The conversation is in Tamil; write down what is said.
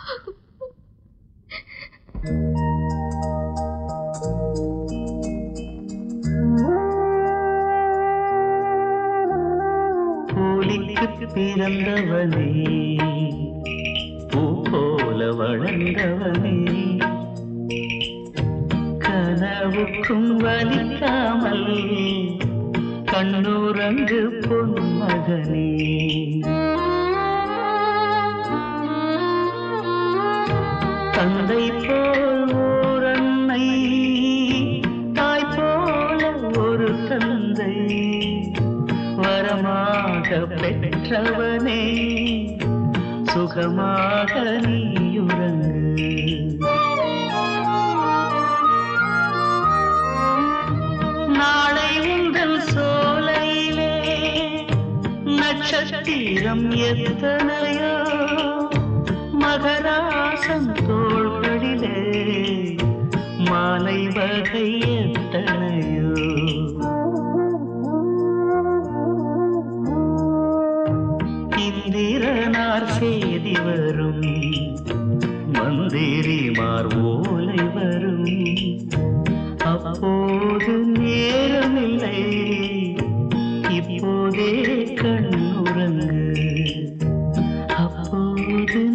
கூலிக்கு பிறந்தவனே பூ போல வளர்ந்தவனே கனவுக்கும் வலிக்காமல் கண்ணுறங்கு பொன்மகனே தந்தை போல் ஓர் அன்னை தாய் போல ஒரு தந்தை வரமாக பெற்றவனே சுகமாக நீயுறங்கு நாளை உங்கள் சோலையிலே நட்சத்திரம் எத்தனையோ மகராசம் தோள்களிலே மாலை வகை எத்தனையோ இந்திரனார் செய்தி வரும் மந்திரிமார் ஓலை வரும் அப்போது நேரமில்லை இப்போதே கண்ணுறங்கு அப்போது